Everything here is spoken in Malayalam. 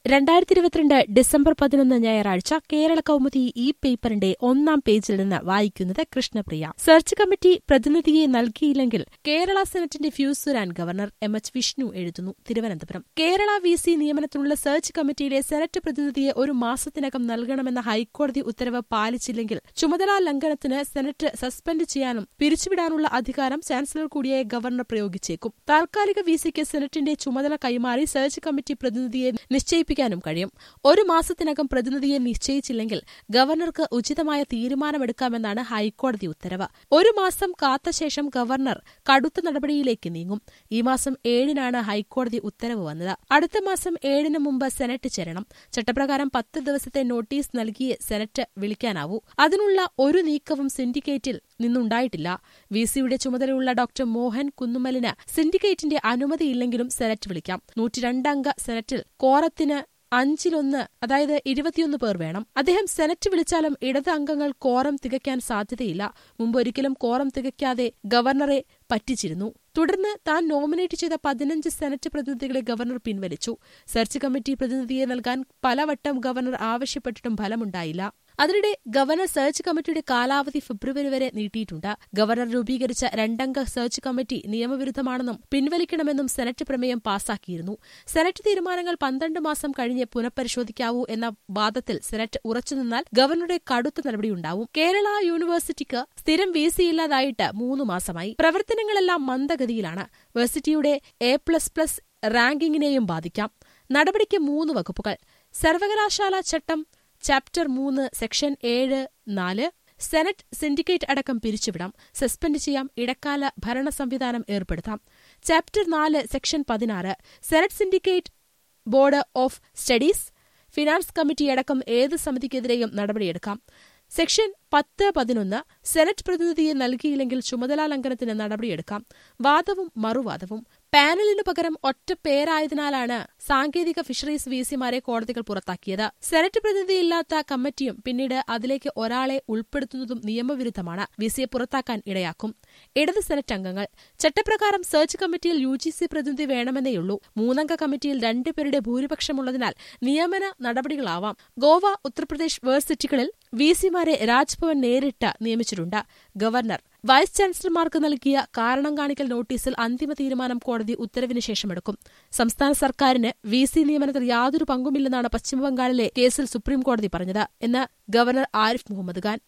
രണ്ടായിരത്തി ഇരുപത്തിരണ്ട് ഡിസംബർ പതിനൊന്ന് ഞായറാഴ്ച കേരള കൗമുദി ഈ പേപ്പറിന്റെ ഒന്നാം പേജിൽ നിന്ന് വായിക്കുന്നത് കൃഷ്ണപ്രിയ സെർച്ച് കമ്മിറ്റി പ്രതിനിധിയെ നൽകിയില്ലെങ്കിൽ കേരള സെനറ്റിന്റെ ഫ്യൂസ് സുരാൻ ഗവർണർ എം എച്ച് വിഷ്ണു എഴുതുന്നു തിരുവനന്തപുരം കേരള വി സി നിയമനത്തിനുള്ള സെർച്ച് കമ്മിറ്റിയിലെ സെനറ്റ് പ്രതിനിധിയെ ഒരു മാസത്തിനകം നൽകണമെന്ന ഹൈക്കോടതി ഉത്തരവ് പാലിച്ചില്ലെങ്കിൽ ചുമതലാ ലംഘനത്തിന് സെനറ്റ് സസ്പെൻഡ് ചെയ്യാനും പിരിച്ചുവിടാനുള്ള അധികാരം ചാൻസലർ കൂടിയായ ഗവർണർ പ്രയോഗിച്ചേക്കും താൽക്കാലിക വി സിക്ക് സെനറ്റിന്റെ ചുമതല കൈമാറി സെർച്ച് കമ്മിറ്റി പ്രതിനിധിയെ നിശ്ചയിപ്പിക്കാനും കഴിയും ഒരു മാസത്തിനകം പ്രതിനിധിയെ നിശ്ചയിച്ചില്ലെങ്കിൽ ഗവർണർക്ക് ഉചിതമായ തീരുമാനമെടുക്കാമെന്നാണ് ഹൈക്കോടതി ഉത്തരവ് ഒരു മാസം കാത്ത ശേഷം ഗവർണർ കടുത്ത നടപടിയിലേക്ക് നീങ്ങും ഈ മാസം ഏഴിനാണ് ഹൈക്കോടതി ഉത്തരവ് വന്നത് അടുത്ത മാസം ഏഴിന് മുമ്പ് സെനറ്റ് ചേരണം ചട്ടപ്രകാരം പത്ത് ദിവസത്തെ നോട്ടീസ് നൽകിയേ സെനറ്റ് വിളിക്കാനാവൂ അതിനുള്ള ഒരു നീക്കവും സിൻഡിക്കേറ്റിൽ നിന്നുണ്ടായിട്ടില്ല വി സിയുടെ ചുമതലയുള്ള ഡോക്ടർ മോഹൻ കുന്നുമലിന് സിൻഡിക്കേറ്റിന്റെ അനുമതിയില്ലെങ്കിലും സെനറ്റ് വിളിക്കാം നൂറ്റിരണ്ടംഗ സെനറ്റിൽ കോറത്തിന് അഞ്ചിലൊന്ന് അതായത് ഇരുപത്തിയൊന്ന് പേർ വേണം അദ്ദേഹം സെനറ്റ് വിളിച്ചാലും ഇടത് അംഗങ്ങൾ കോറം തികയ്ക്കാൻ സാധ്യതയില്ല മുമ്പ് ഒരിക്കലും കോറം തികയ്ക്കാതെ ഗവർണറെ പറ്റിച്ചിരുന്നു തുടർന്ന് താൻ നോമിനേറ്റ് ചെയ്ത പതിനഞ്ച് സെനറ്റ് പ്രതിനിധികളെ ഗവർണർ പിൻവലിച്ചു സെർച്ച് കമ്മിറ്റി പ്രതിനിധിയെ നൽകാൻ പലവട്ടം ഗവർണർ ആവശ്യപ്പെട്ടിട്ടും ഫലമുണ്ടായില്ല അതിനിടെ ഗവർണർ സെർച്ച് കമ്മിറ്റിയുടെ കാലാവധി ഫെബ്രുവരി വരെ നീട്ടിയിട്ടുണ്ട് ഗവർണർ രൂപീകരിച്ച രണ്ടംഗ സെർച്ച് കമ്മിറ്റി നിയമവിരുദ്ധമാണെന്നും പിൻവലിക്കണമെന്നും സെനറ്റ് പ്രമേയം പാസാക്കിയിരുന്നു സെനറ്റ് തീരുമാനങ്ങൾ പന്ത്രണ്ട് മാസം കഴിഞ്ഞ് പുനഃപരിശോധിക്കാവൂ എന്ന വാദത്തിൽ സെനറ്റ് ഉറച്ചുനിന്നാൽ ഗവർണറുടെ കടുത്ത നടപടിയുണ്ടാവും കേരള യൂണിവേഴ്സിറ്റിക്ക് സ്ഥിരം വി സി ഇല്ലാതായിട്ട് മൂന്ന് മാസമായി പ്രവർത്തനങ്ങളെല്ലാം മന്ദഗതിയിലാണ് യൂണിവേഴ്സിറ്റിയുടെ എ പ്ലസ് പ്ലസ് റാങ്കിങ്ങിനെയും ബാധിക്കാം നടപടിക്ക് മൂന്ന് വകുപ്പുകൾ സർവകലാശാല ചട്ടം ചാപ്റ്റർ മൂന്ന് സെക്ഷൻ ഏഴ് നാല് സെനറ്റ് സിൻഡിക്കേറ്റ് അടക്കം പിരിച്ചുവിടാം സസ്പെൻഡ് ചെയ്യാം ഇടക്കാല ഭരണ സംവിധാനം ഏർപ്പെടുത്താം ചാപ്റ്റർ നാല് സെക്ഷൻ പതിനാറ് senate syndicate board of studies finance committee അടക്കം ഏത് സമിതിക്കെതിരെയും നടപടിയെടുക്കാം സെക്ഷൻ പത്ത് പതിനൊന്ന് സെനറ്റ് പ്രതിനിധിയെ നൽകിയില്ലെങ്കിൽ ചുമതലാ ലംഘനത്തിന് നടപടിയെടുക്കാം വാദവും മറുവാദവും പാനലിനു പകരം ഒറ്റ പേരായതിനാലാണ് സാങ്കേതിക ഫിഷറീസ് വിസിമാരെ കോടതികൾ പുറത്താക്കിയത് സെനറ്റ് പ്രതിനിധിയില്ലാത്ത കമ്മിറ്റിയും പിന്നീട് അതിലേക്ക് ഒരാളെ ഉൾപ്പെടുത്തുന്നതും നിയമവിരുദ്ധമാണ് വിസിയെ പുറത്താക്കാൻ ഇടയാക്കും ഇടത് സെനറ്റ് അംഗങ്ങൾ ചട്ടപ്രകാരം സെർച്ച് കമ്മിറ്റിയിൽ യു ജി സി പ്രതിനിധി വേണമെന്നേയുള്ളൂ മൂന്നംഗ കമ്മിറ്റിയിൽ രണ്ടുപേരുടെ ഭൂരിപക്ഷമുള്ളതിനാൽ നിയമന നടപടികളാവാം ഗോവ ഉത്തർപ്രദേശ് യൂണിവേഴ്സിറ്റികളിൽ വിസിമാരെ രാജ്ഭവൻ നേരിട്ട് നിയമിച്ചിട്ടുണ്ട് ഗവർണർ വൈസ് ചാൻസലർമാർക്ക് നൽകിയ കാരണം കാണിക്കൽ നോട്ടീസിൽ അന്തിമ തീരുമാനം കോടതി ഉത്തരവിന് ശേഷമെടുക്കും സംസ്ഥാന സർക്കാരിന് വി സി നിയമനത്തിൽ യാതൊരു പങ്കുമില്ലെന്നാണ് പശ്ചിമബംഗാളിലെ കേസിൽ സുപ്രീംകോടതി പറഞ്ഞത് എന്ന് ഗവർണർ ആരിഫ് മുഹമ്മദ് ഖാൻ